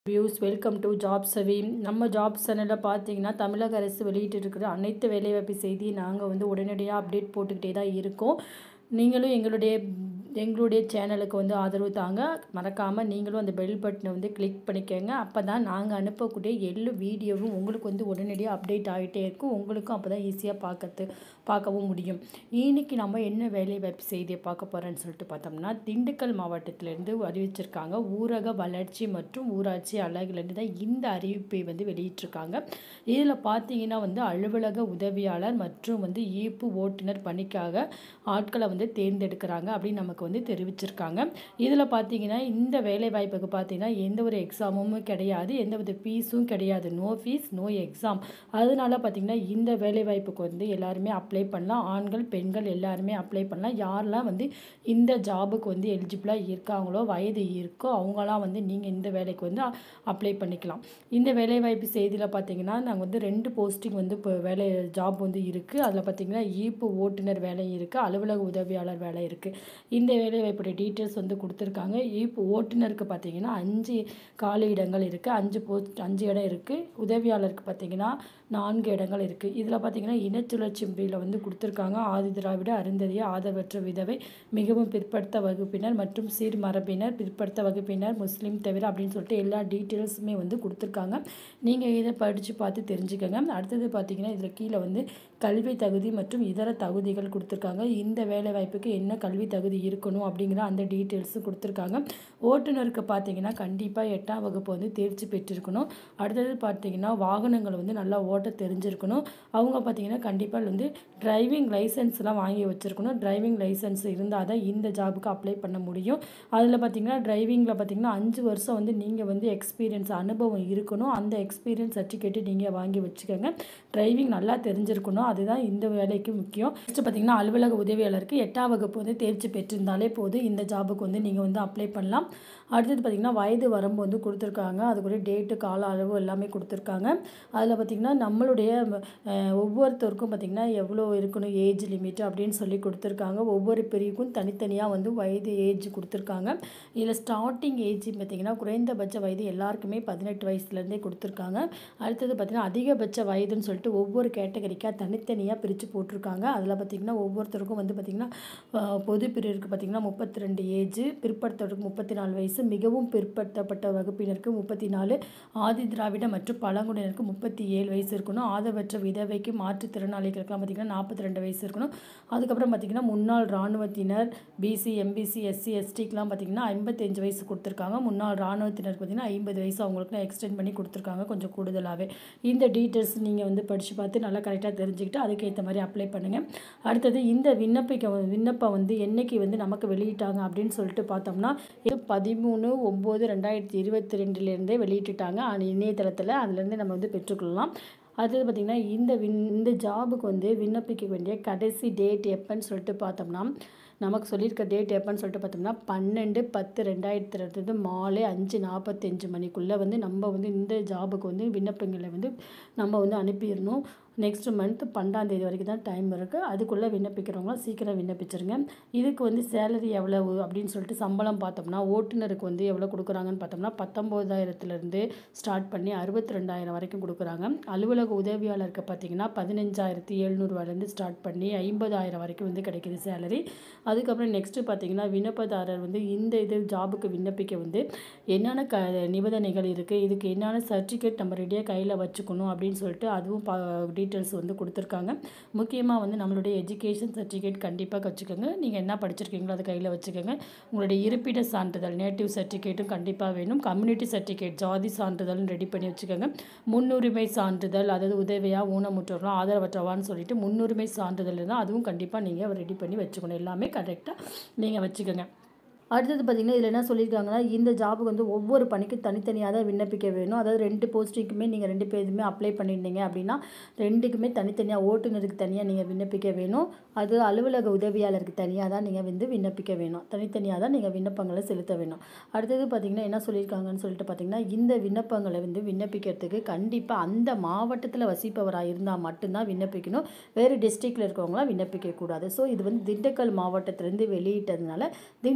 views welcome to job சவி நம்ம job சேனலில் பார்த்தீங்கன்னா தமிழக அரசு வெளியிட்டு இருக்கிற அனைத்து வேலைவாய்ப்பு செய்தியை நாங்கள் வந்து உடனடியாக அப்டேட் போட்டுக்கிட்டே தான் இருக்கோம் நீங்களும் எங்களுடைய எங்களுடைய சேனலுக்கு வந்து ஆதரவு தாங்க மறக்காமல் நீங்களும் அந்த பெல் பட்டனை வந்து கிளிக் பண்ணிக்கோங்க அப்போ தான் நாங்கள் அனுப்பக்கூடிய எல்லா வீடியோவும் உங்களுக்கு வந்து உடனடியாக அப்டேட் ஆகிட்டே இருக்கும் உங்களுக்கும் அப்போ தான் ஈஸியாக பார்க்கறது பார்க்கவும் முடியும் இன்னைக்கு நம்ம என்ன வேலைவாய்ப்பு செய்தியை பார்க்க போகிறோன்னு சொல்லிட்டு பார்த்தோம்னா திண்டுக்கல் மாவட்டத்திலேருந்து அறிவிச்சிருக்காங்க ஊரக வளர்ச்சி மற்றும் ஊராட்சி அலகுலேருந்து தான் இந்த அறிவிப்பை வந்து வெளியிட்டிருக்காங்க இதில் பார்த்தீங்கன்னா வந்து அலுவலக உதவியாளர் மற்றும் வந்து ஈப்பு ஓட்டுநர் பணிக்காக ஆட்களை வந்து தேர்ந்தெடுக்கிறாங்க அப்படின்னு நமக்கு வந்து தெரிவிச்சிருக்காங்க இதில் பார்த்தீங்கன்னா இந்த வேலைவாய்ப்புக்கு பார்த்தீங்கன்னா எந்த ஒரு எக்ஸாமும் கிடையாது எந்த வித ஃபீஸும் கிடையாது நோ ஃபீஸ் நோ எக்ஸாம் அதனால பார்த்தீங்கன்னா இந்த வேலைவாய்ப்புக்கு வந்து எல்லாருமே அப்ளை பண்ணலாம் ஆண்கள் பெண்கள் எல்லாருமே அப்ளை பண்ணலாம் யாரெல்லாம் வந்து இந்த ஜாபுக்கு வந்து எலிஜிபிளாக இருக்காங்களோ வயது இருக்கோ அவங்களாம் வந்து நீங்கள் இந்த வேலைக்கு வந்து அப்ளை பண்ணிக்கலாம் இந்த வேலைவாய்ப்பு செய்தியில் பார்த்தீங்கன்னா நாங்கள் வந்து ரெண்டு போஸ்டிங் வந்து இப்போ வேலை ஜாப் வந்து இருக்குது அதில் பார்த்தீங்கன்னா ஈப்பு ஓட்டுநர் வேலை இருக்குது அலுவலக உதவியாளர் வேலை இருக்குது இந்த வேலைவாய்ப்புடைய டீட்டெயில்ஸ் வந்து கொடுத்துருக்காங்க ஈப்பு ஓட்டுநருக்கு பார்த்தீங்கன்னா அஞ்சு காலி இடங்கள் இருக்குது அஞ்சு போஸ்ட் அஞ்சு இடம் இருக்குது உதவியாளருக்கு பார்த்தீங்கன்னா நான்கு இடங்கள் இருக்குது இதில் பார்த்தீங்கன்னா இனச்சுழற்சி முறையில் வந்து கொடுத்துருக்காங்க ஆதி திராவிட அருந்ததிய ஆதரவற்ற விதவை மிகவும் பிற்படுத்த வகுப்பினர் மற்றும் சீர்மரபினர் பிற்படுத்த வகுப்பினர் முஸ்லீம் தவிர அப்படின்னு சொல்லிட்டு எல்லா டீட்டெயில்ஸுமே வந்து கொடுத்துருக்காங்க நீங்கள் இதை படித்து பார்த்து தெரிஞ்சுக்கோங்க அடுத்தது பார்த்தீங்கன்னா இதில் கீழே வந்து கல்வி தகுதி மற்றும் இதர தகுதிகள் கொடுத்துருக்காங்க இந்த வேலை வாய்ப்புக்கு என்ன கல்வி தகுதி இருக்கணும் அப்படிங்கிற அந்த டீட்டெயில்ஸும் கொடுத்துருக்காங்க ஓட்டுநருக்கு பார்த்தீங்கன்னா கண்டிப்பாக எட்டாம் வகுப்பு வந்து தேர்ச்சி பெற்றிருக்கணும் அடுத்தது பார்த்தீங்கன்னா வாகனங்கள் வந்து நல்லா ஓட்ட தெரிஞ்சிருக்கணும் அவங்க பார்த்தீங்கன்னா கண்டிப்பாக வந்து டிரைவிங் லைசன்ஸ்லாம் வாங்கி வச்சுருக்கணும் டிரைவிங் லைசன்ஸ் இருந்தால் தான் இந்த ஜாபுக்கு அப்ளை பண்ண முடியும் அதில் பார்த்தீங்கன்னா டிரைவிங்கில் பார்த்தீங்கன்னா அஞ்சு வருஷம் வந்து நீங்கள் வந்து எக்ஸ்பீரியன்ஸ் அனுபவம் இருக்கணும் அந்த எக்ஸ்பீரியன்ஸ் சர்டிஃபிகேட்டு நீங்கள் வாங்கி வச்சுக்கோங்க டிரைவிங் நல்லா தெரிஞ்சிருக்கணும் அதுதான் இந்த வேலைக்கு முக்கியம் நெக்ஸ்ட் பார்த்தீங்கன்னா அலுவலக உதவியாளருக்கு எட்டாம் வகுப்பு வந்து தேர்ச்சி பெற்றிருந்தாலே போதும் இந்த ஜாபுக்கு வந்து நீங்கள் வந்து அப்ளை பண்ணலாம் அடுத்தது பார்த்திங்கன்னா வயது வரம்பு வந்து கொடுத்துருக்காங்க அதுக்குரிய டேட்டு கால அளவு எல்லாமே கொடுத்துருக்காங்க அதில் பார்த்திங்கன்னா நம்மளுடைய அஹ், ஒவ்வொருத்தருக்கும் பார்த்திங்கன்னா எவ்வளோ இருக்கணும் ஏஜ் லிமிட் அப்படின்னு சொல்லி கொடுத்துருக்காங்க ஒவ்வொரு பிரிவுக்கும் தனித்தனியாக வந்து வயது ஏஜ் கொடுத்துருக்காங்க இதில் ஸ்டார்டிங் ஏஜ் பார்த்திங்கன்னா குறைந்தபட்ச வயது எல்லாருக்குமே பதினெட்டு வயசுலேருந்தே கொடுத்துருக்காங்க அடுத்தது பார்த்திங்கன்னா அதிகபட்ச வயதுன்னு சொல்லிட்டு ஒவ்வொரு கேட்டகரிக்காக தனித்தனியாக பிரித்து போட்டிருக்காங்க அதில் பார்த்திங்கன்னா ஒவ்வொருத்தருக்கும் வந்து பார்த்திங்கன்னா அஹ், பொது பிரிவிற்கு பார்த்திங்கன்னா முப்பத்தி ரெண்டு ஏஜ் பிற்படுத்தவருக்கு முப்பத்தி நாலு வயசு மிகவும் பிற்படுத்தப்பட்ட வகுப்பினருக்கு முப்பத்தி நாலு ஆதி திராவிட மற்றும் பழங்குடியினருக்கு முப்பத்தி ஏழு வயசு இருக்கணும் ஆதரவற்ற விதவைக்கு மாற்றுத்திறனாளிகளுக்கெல்லாம் பார்த்திங்கன்னா நாற்பத்தி ரெண்டு வயசு இருக்கணும் அதுக்கப்புறம் பார்த்திங்கன்னா முன்னாள் இராணுவத்தினர் பிசி எம்பிசி எஸ்சி எஸ்டிக்கெலாம் பார்த்திங்கன்னா ஐம்பத்தஞ்சு வயசு கொடுத்துருக்காங்க முன்னாள் இராணுவத்தினருக்கு பார்த்திங்கன்னா ஐம்பது வயசு அவங்களுக்குலாம் எக்ஸ்டெண்ட் பண்ணி கொடுத்துருக்காங்க கொஞ்சம் கூடுதலாகவே இந்த டீட்டெயில்ஸ் நீங்கள் வந்து படித்து பார்த்து நல்லா கரெக்டாக தெரிஞ்சுக்கிட்டு அதுக்கேற்ற மாதிரி அப்ளை பண்ணுங்கள் அடுத்தது இந்த விண்ணப்பிக்க விண்ணப்பம் வந்து என்னைக்கு வந்து நமக்கு வெளியிட்டாங்க அப்படின்னு சொல்லிட்டு பார்த்தோம்னா இது பதிமூணு ஒம்பது ரெண்டாயிரத்தி இருபத்தி ரெண்டுலேருந்தே வெளியிட்டுட்டாங்க அந்த இணையதளத்தில் அதுலேருந்து நம்ம வந்து பெற்றுக்கொள்ளலாம் அடுத்தது பார்த்திங்கன்னா இந்த வின் இந்த ஜாபுக்கு வந்து விண்ணப்பிக்க வேண்டிய கடைசி டேட் எப்போன்னு சொல்லிட்டு பார்த்தோம்னா நமக்கு சொல்லியிருக்க டேட் எப்போன்னு சொல்லிட்டு பார்த்தோம்னா பன்னெண்டு பத்து ரெண்டாயிரத்தி இருபது மாலை அஞ்சு நாற்பத்தஞ்சு மணிக்குள்ளே வந்து நம்ம வந்து இந்த ஜாபுக்கு வந்து விண்ணப்பங்களை வந்து நம்ம வந்து அனுப்பிடணும் நெக்ஸ்ட் மந்த் பன்னெண்டாம் தேதி வரைக்கும் தான் டைம் இருக்குது அதுக்குள்ளே விண்ணப்பிக்கிறவங்க சீக்கிரம் விண்ணப்பிச்சிருங்க இதுக்கு வந்து சேலரி எவ்வளவு அப்படின்னு சொல்லிட்டு சம்பளம் பார்த்தோம்னா ஓட்டுநருக்கு வந்து எவ்வளோ கொடுக்குறாங்கன்னு பார்த்தோம்னா பத்தொம்போதாயிரத்துலேருந்து ஸ்டார்ட் பண்ணி அறுபத்தி ரெண்டாயிரம் வரைக்கும் கொடுக்குறாங்க அலுவலக உதவியாளருக்கு பார்த்தீங்கன்னா பதினஞ்சாயிரத்தி எழுநூறுவாலேருந்து ஸ்டார்ட் பண்ணி ஐம்பதாயிரம் வரைக்கும் வந்து கிடைக்குது சேலரி அதுக்கப்புறம் நெக்ஸ்ட்டு பார்த்தீங்கன்னா விண்ணப்பதாரர் வந்து இந்த இது ஜாபுக்கு விண்ணப்பிக்க வந்து என்னென்ன க நிபந்தனைகள் இருக்குது இதுக்கு என்னென்ன சர்டிஃபிகேட் நம்ம ரெடியாக கையில் வச்சுக்கணும் அப்படின்னு சொல்லிட்டு அதுவும் பா டீட்டெயில்ஸ் வந்து கொடுத்துருக்காங்க முக்கியமாக வந்து நம்மளுடைய எஜுகேஷன் சர்டிஃபிகேட் கண்டிப்பாக வச்சுக்கோங்க நீங்கள் என்ன படிச்சிருக்கீங்களோ அதை கையில் வச்சுக்கோங்க உங்களுடைய இருப்பிட சான்றிதழ் நேட்டிவ் சர்டிஃபிகேட்டும் கண்டிப்பாக வேணும் கம்யூனிட்டி சர்டிஃபிகேட் ஜாதி சான்றிதழ்னு ரெடி பண்ணி வச்சுக்கோங்க முன்னுரிமை சான்றிதழ் அதாவது உதவியா ஊனமுற்றோர்களோ ஆதரவற்றவான்னு சொல்லிட்டு முன்னுரிமை சான்றிதழ் இருந்தால் அதுவும் கண்டிப்பாக நீங்கள் ரெடி பண்ணி வச்சுக்கணும் எல்லாமே கரெக்டாக நீங்கள் வச்சுக்கோங்க அடுத்தது பார்த்திங்கன்னா இதில் என்ன சொல்லியிருக்காங்கன்னா இந்த ஜாபுக்கு வந்து ஒவ்வொரு பணிக்கும் தனித்தனியாக தான் விண்ணப்பிக்க வேணும் அதாவது ரெண்டு போஸ்டிங்குமே நீங்கள் ரெண்டு பேருமே அப்ளை பண்ணியிருந்தீங்க அப்படின்னா ரெண்டுக்குமே தனித்தனியாக ஓட்டுநருக்கு தனியாக நீங்கள் விண்ணப்பிக்க வேணும் அது அலுவலக உதவியாளருக்கு தனியாக தான் நீங்கள் வந்து விண்ணப்பிக்க வேணும் தனித்தனியாக தான் நீங்கள் விண்ணப்பங்களை செலுத்த வேணும் அடுத்தது பார்த்திங்கன்னா என்ன சொல்லியிருக்காங்கன்னு சொல்லிட்டு பார்த்திங்கன்னா இந்த விண்ணப்பங்களை வந்து விண்ணப்பிக்கிறதுக்கு கண்டிப்பாக அந்த மாவட்டத்தில் வசிப்பவராக இருந்தால் மட்டும்தான் விண்ணப்பிக்கணும் வேறு டிஸ்ட்ரிக்டில் இருக்கவங்களாம் விண்ணப்பிக்கக்கூடாது ஸோ இது வந்து திண்டுக்கல் மாவட்டத்திலேருந்து வெளியிட்டதுனால திண்டுக்கல்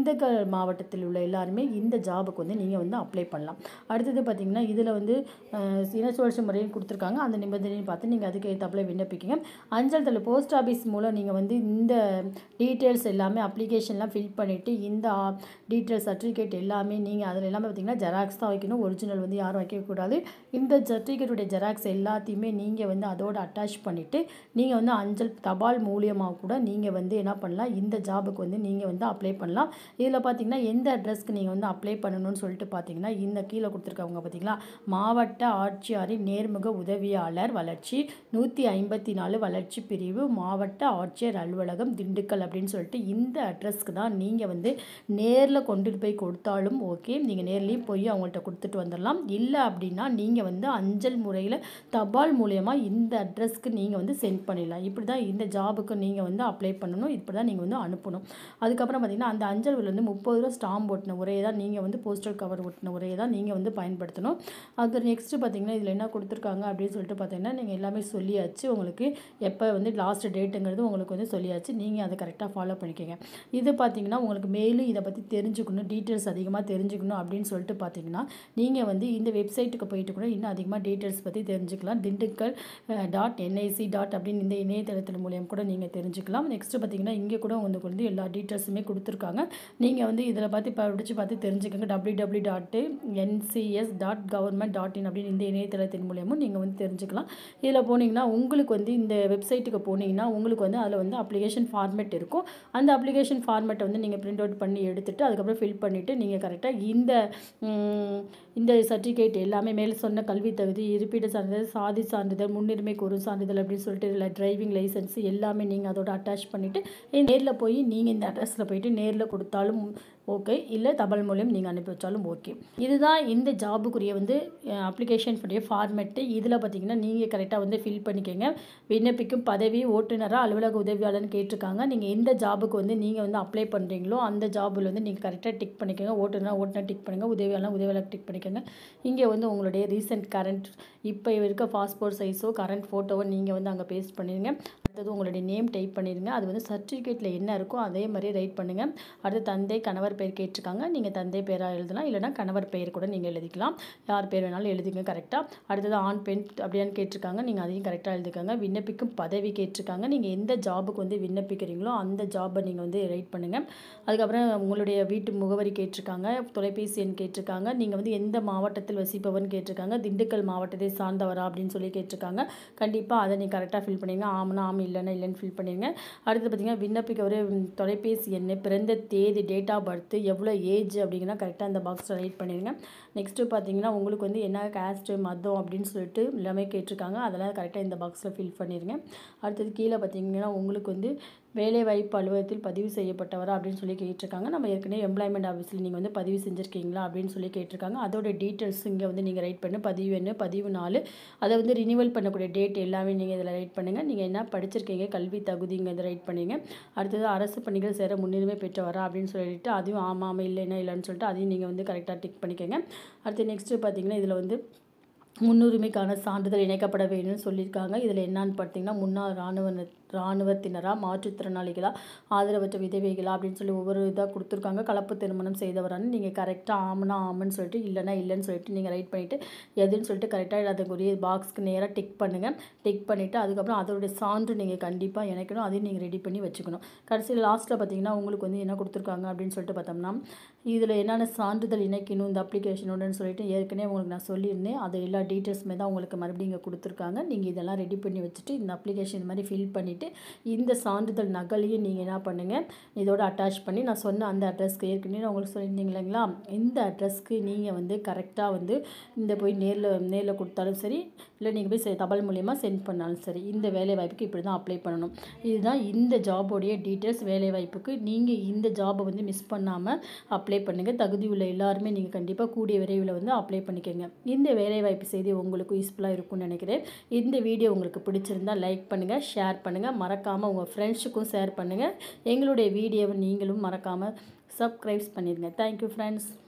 திண்டுக்கல் மாவட்டத்தில் உள்ள எல்லாருமே இந்த ஜாபுக்கு வந்து நீங்கள் வந்து அப்ளை பண்ணலாம் அடுத்தது பார்த்திங்கன்னா இதில் வந்து அஹ், இன சுழற்சி முறையும் கொடுத்துருக்காங்க அந்த நிபந்தனையும் பார்த்து நீங்கள் அதுக்கு ஏற்றாப்புல விண்ணப்பிக்கிங்க அஞ்சல் தலை போஸ்ட் ஆஃபீஸ் மூலம் நீங்கள் வந்து இந்த டீட்டெயில்ஸ் எல்லாமே அப்ளிகேஷன்லாம் ஃபில் பண்ணிவிட்டு இந்த டீட்டெயில்ஸ் சர்டிஃபிகேட் எல்லாமே நீங்கள் அதில் எல்லாமே பார்த்தீங்கன்னா ஜெராக்ஸ் தான் வைக்கணும் ஒரிஜினல் வந்து யாரும் வைக்கக்கூடாது இந்த சர்டிஃபிகேட்டுடைய ஜெராக்ஸ் எல்லாத்தையுமே நீங்கள் வந்து அதோட அட்டாச் பண்ணிவிட்டு நீங்கள் வந்து அஞ்சல் தபால் மூலியமாக கூட நீங்கள் வந்து என்ன பண்ணலாம் இந்த ஜாபுக்கு வந்து நீங்கள் வந்து அப்ளை பண்ணலாம் இதில் பார்த்தீங்கன்னா எந்த அட்ரஸ்க்கு நீங்கள் வந்து அப்ளை பண்ணணும்னு சொல்லிட்டு பார்த்தீங்கன்னா இந்த கீழே கொடுத்துருக்கவங்க பார்த்தீங்களா மாவட்ட ஆட்சியரின் நேர்முக உதவியாளர் வளர்ச்சி நூற்றி ஐம்பத்தி நாலு வளர்ச்சி பிரிவு மாவட்ட ஆட்சியர் அலுவலகம் திண்டுக்கல் அப்படின்னு சொல்லிட்டு இந்த அட்ரஸ்க்கு தான் நீங்கள் வந்து நேரில் கொண்டுட்டு போய் கொடுத்தாலும் ஓகே நீங்கள் நேர்லேயும் போய் அவங்கள்ட்ட கொடுத்துட்டு வந்துடலாம் இல்லை அப்படின்னா நீங்கள் வந்து அஞ்சல் முறையில் தபால் மூலயமா இந்த அட்ரஸ்க்கு நீங்கள் வந்து சென்ட் பண்ணிடலாம் இப்படி தான் இந்த ஜாபுக்கு நீங்கள் வந்து அப்ளை பண்ணணும் இப்படி தான் நீங்கள் வந்து அனுப்பணும் அதுக்கப்புறம் பார்த்தீங்கன்னா அந்த அஞ்சல் உள்ள வந்து முப்பது ரூபா ஸ்டாம்ப் ஒட்டின உரையை தான் நீங்கள் வந்து போஸ்டல் கவர் ஒட்டின உரையை தான் நீங்கள் வந்து பயன்படுத்தணும் அது நெக்ஸ்ட்டு பார்த்தீங்கன்னா இதில் என்ன கொடுத்துருக்காங்க அப்படின்னு சொல்லிட்டு பார்த்தீங்கன்னா நீங்கள் எல்லாமே சொல்லியாச்சு உங்களுக்கு எப்போ வந்து லாஸ்ட் டேட்டுங்கிறது உங்களுக்கு வந்து சொல்லியாச்சு நீங்கள் அதை கரெக்டாக ஃபாலோ பண்ணிக்கோங்க இது பார்த்தீங்கன்னா உங்களுக்கு மேலும் இதை பற்றி தெரிஞ்சுக்கணும் டீட்டெயில்ஸ் அதிகமாக தெரிஞ்சுக்கணும் அப்படின்னு சொல்லிட்டு பார்த்தீங்கன்னா நீங்கள் வந்து இந்த வெப்சைட்டுக்கு போயிட்டு கூட இன்னும் அதிகமாக டீட்டெயில்ஸ் பற்றி தெரிஞ்சுக்கலாம் திண்டுக்கல் டாட் என்ஐசி டாட் அப்படின்னு இந்த இணையதளத்தின் மூலியம் கூட நீங்கள் தெரிஞ்சுக்கலாம் நெக்ஸ்ட்டு பார்த்தீங்கன்னா இங்கே கூட உங்களுக்கு வந்து எல்லா டீட்டெயில்ஸுமே கொடுத்துருக்காங்க நீங்கள் வந்து இதில் பார்த்து படித்து பார்த்து தெரிஞ்சுக்கோங்க W W dot NCS dot government dot in அப்படின்னு இந்த இணையதளத்தின் மூலியமும் நீங்கள் வந்து தெரிஞ்சுக்கலாம் இதில் போனீங்கன்னா உங்களுக்கு வந்து இந்த வெப்சைட்டுக்கு போனீங்கன்னா உங்களுக்கு வந்து அதில் வந்து அப்ளிகேஷன் ஃபார்மேட் இருக்கும் அந்த அப்ளிகேஷன் ஃபார்மேட்டை வந்து நீங்கள் பிரிண்ட் அவுட் பண்ணி எடுத்துட்டு அதுக்கப்புறம் ஃபில் பண்ணிவிட்டு நீங்கள் கரெக்டாக இந்த ம், இந்த சர்டிஃபிகேட் எல்லாமே மேலே சொன்ன கல்வி தகுதி இருப்பிட சான்றிதழ் சாதி சான்றிதழ் முன்னுரிமை கூறும் சான்றிதழ் அப்படின்னு சொல்லிட்டு இதில் டிரைவிங் லைசன்ஸ் எல்லாமே நீங்கள் அதோட அட்டாச் பண்ணிவிட்டு நேரில் போய் நீங்கள் இந்த அட்ரஸில் போயிட்டு நேரில் கொடுத்தாலும் ஓகே இல்லை தபால் மூலியம் நீங்கள் அனுப்பி வச்சாலும் ஓகே இதுதான் இந்த ஜாபுக்குரிய வந்து அப்ளிகேஷன் உடைய ஃபார்மேட்டு இதில் பார்த்தீங்கன்னா நீங்கள் கரெக்டாக வந்து ஃபில் பண்ணிக்கோங்க விண்ணப்பிக்கும் பதவி ஓட்டுநராக அலுவலக உதவியாளர்னு கேட்டிருக்காங்க நீங்கள் எந்த ஜாபுக்கு வந்து நீங்கள் வந்து அப்ளை பண்ணுறீங்களோ அந்த ஜாபில் வந்து நீங்கள் கரெக்டாக டிக் பண்ணிக்கோங்க ஓட்டுநராக ஓட்டுநர் டிக் பண்ணுங்கள் உதவியாளர் உதவியாளர் டிக் பண்ணிக்கோங்க இங்கே வந்து உங்களுடைய ரீசெண்ட் கரண்ட் இப்போ இருக்க பாஸ்போர்ட் சைஸோ கரண்ட் ஃபோட்டோவோ நீங்கள் வந்து அங்கே பேஸ்ட் பண்ணிடுங்க அடுத்தது உங்களுடைய நேம் டைப் பண்ணிடுங்க அது வந்து சர்டிஃபிகேட்டில் என்ன இருக்கோ அதே மாதிரி ரைட் பண்ணுங்கள் அடுத்து தந்தை கணவர் பேர் கேட்டிருக்காங்க நீங்கள் தந்தை பேராக எழுதலாம் இல்லைனா கணவர் பெயர் கூட நீங்கள் எழுதிக்கலாம் யார் பேர் வேணாலும் எழுதிங்க கரெக்டாக அடுத்தது ஆண் பெண் அப்படியான்னு கேட்டிருக்காங்க நீங்கள் அதையும் கரெக்டாக எழுதிக்கோங்க விண்ணப்பிக்கும் பதவி கேட்டிருக்காங்க நீங்கள் எந்த ஜாபுக்கு வந்து விண்ணப்பிக்கிறீங்களோ அந்த ஜாபை நீங்கள் வந்து ரைட் பண்ணுங்கள் அதுக்கப்புறம் உங்களுடைய வீட்டு முகவரி கேட்டிருக்காங்க தொலைபேசி எண் கேட்டிருக்காங்க நீங்கள் வந்து எந்த மாவட்டத்தில் வசிப்பவர்னு கேட்டிருக்காங்க திண்டுக்கல் மாவட்டத்தை சார்ந்தவரா அப்படின்னு சொல்லி கேட்டிருக்காங்க கண்டிப்பாக அதை நீங்கள் கரெக்டாக ஃபில் பண்ணிடுங்க ஆமாம் ஆமாம் இல்லைன்னா இல்லைன்னு ஃபில் பண்ணிடுங்க அடுத்து பார்த்தீங்கன்னா விண்ணப்பிக்க ஒரு தொலைபேசி எண் பிறந்த தேதி டேட் ஆஃப் பர்த் எவ்வளோ ஏஜ் அப்படிங்கன்னா கரெக்டாக அந்த பாக்ஸில் ரைட் பண்ணிடுங்க நெக்ஸ்ட்டு பார்த்தீங்கன்னா உங்களுக்கு வந்து என்ன கேஸ்ட்டு மதம் அப்படின்னு சொல்லிட்டு எல்லாமே கேட்டிருக்காங்க அதெல்லாம் கரெக்டாக இந்த பாக்ஸில் ஃபில் பண்ணிடுங்க அடுத்தது கீழே பார்த்தீங்கன்னா உங்களுக்கு வந்து வேலைவாய்ப்பு அலுவலகத்தில் பதிவு செய்யப்பட்டவரா அப்படின்னு சொல்லி கேட்டிருக்காங்க நம்ம ஏற்கனவே எம்ப்ளாய்மெண்ட் ஆஃபீஸில் நீங்கள் வந்து பதிவு செஞ்சுருக்கீங்களா அப்படின்னு சொல்லி கேட்டிருக்காங்க அதோட டீட்டெயில்ஸ் இங்கே வந்து நீங்கள் ரைட் பண்ணு பதிவு எண்ணு பதிவு நாள் அதை வந்து ரினிவல் பண்ணக்கூடிய டேட் எல்லாமே நீங்கள் இதில் ரைட் பண்ணுங்கள் நீங்கள் என்ன படிச்சிருக்கீங்க கல்வி தகுதிங்க இதை ரைட் பண்ணுங்க அடுத்தது அரசு பணிகள் சேர முன்னுரிமை பெற்றவரா அப்படின்னு சொல்லிட்டு அதையும் ஆமாம் ஆமாம் இல்லைன்னா இல்லைன்னு சொல்லிட்டு அதையும் நீங்கள் வந்து கரெக்டாக டிக் பண்ணிக்கோங்க அடுத்து நெக்ஸ்ட்டு பார்த்தீங்கன்னா இதில் வந்து முன்னுரிமைக்கான சான்றிதழ் இணைக்கப்பட வேணும்னு சொல்லியிருக்காங்க இதில் என்னன்னு பார்த்தீங்கன்னா முன்னாள் இராணுவ இராணுவத்தினரா மாற்றுத்திறனாளிகளா ஆதரவற்ற விதவைகளா அப்படின்னு சொல்லி ஒவ்வொரு இதாக கொடுத்துருக்காங்க கலப்பு திருமணம் செய்தவரான்னு நீங்கள் கரெக்டாக ஆமனா ஆமன்னு சொல்லிட்டு இல்லைனா இல்லைன்னு சொல்லிட்டு நீங்கள் ரைட் பண்ணிவிட்டு எதுன்னு சொல்லிட்டு கரெக்டாக அதுக்குரிய பாக்ஸ்க்கு நேராக டிக் பண்ணுங்கள் டிக் பண்ணிவிட்டு அதுக்கப்புறம் அதோடைய சான்று நீங்கள் கண்டிப்பாக இணைக்கணும் அதையும் நீங்கள் ரெடி பண்ணி வச்சுக்கணும் கடைசியில் லாஸ்ட்டில் பார்த்தீங்கன்னா உங்களுக்கு வந்து என்ன கொடுத்துருக்காங்க அப்படின்னு சொல்லிட்டு பார்த்தோம்னா இதில் என்னென்ன சான்றிதழ் இணைக்கணும் இந்த அப்ளிகேஷனோடன்னு சொல்லிட்டு ஏற்கனவே உங்களுக்கு நான் சொல்லியிருந்தேன் அது எல்லா டீட்டெயில்ஸுமே தான் உங்களுக்கு மறுபடியும் இங்கே கொடுத்துருக்காங்க நீங்கள் இதெல்லாம் ரெடி பண்ணி வச்சுட்டு இந்த அப்ளிகேஷன் இந்த மாதிரி ஃபில் பண்ணிவிட்டு இந்த சான்றிதழ் நகலையும் நீங்கள் என்ன பண்ணுங்கள் இதோட அட்டாச் பண்ணி நான் சொன்ன அந்த அட்ரஸ்க்கு ஏற்கனவே நான் உங்களுக்கு சொல்லியிருந்தீங்க இல்லைங்களா இந்த அட்ரஸ்க்கு நீங்கள் வந்து கரெக்டாக வந்து இந்த போய் நேரில் நேரில் கொடுத்தாலும் சரி இல்லை நீங்கள் போய் செ- தபால் மூலியமாக சென்ட் பண்ணாலும் சரி இந்த வேலை வாய்ப்புக்கு இப்படி தான் அப்ளை பண்ணணும் இதுதான் இந்த ஜாபோடைய டீட்டெயில்ஸ் வேலை வாய்ப்புக்கு நீங்கள் இந்த ஜாபை வந்து மிஸ் பண்ணாமல் அப்ளை பண்ணுங்கள் தகுதி உள்ள எல்லாருமே நீங்கள் கண்டிப்பாக கூடிய விரைவில் வந்து அப்ளை பண்ணிக்கோங்க இந்த வேலைவாய்ப்பு செய்தி உங்களுக்கு யூஸ்ஃபுல்லாக இருக்கும்னு நினைக்கிறேன் இந்த வீடியோ உங்களுக்கு பிடிச்சிருந்தா லைக் பண்ணுங்கள் ஷேர் பண்ணுங்கள் மறக்காமல் உங்கள் ஃப்ரெண்ட்ஸுக்கும் ஷேர் பண்ணுங்கள் எங்களுடைய வீடியோவை நீங்களும் மறக்காமல் சப்ஸ்கிரைப்ஸ் பண்ணிடுங்க தேங்க்யூ ஃப்ரெண்ட்ஸ்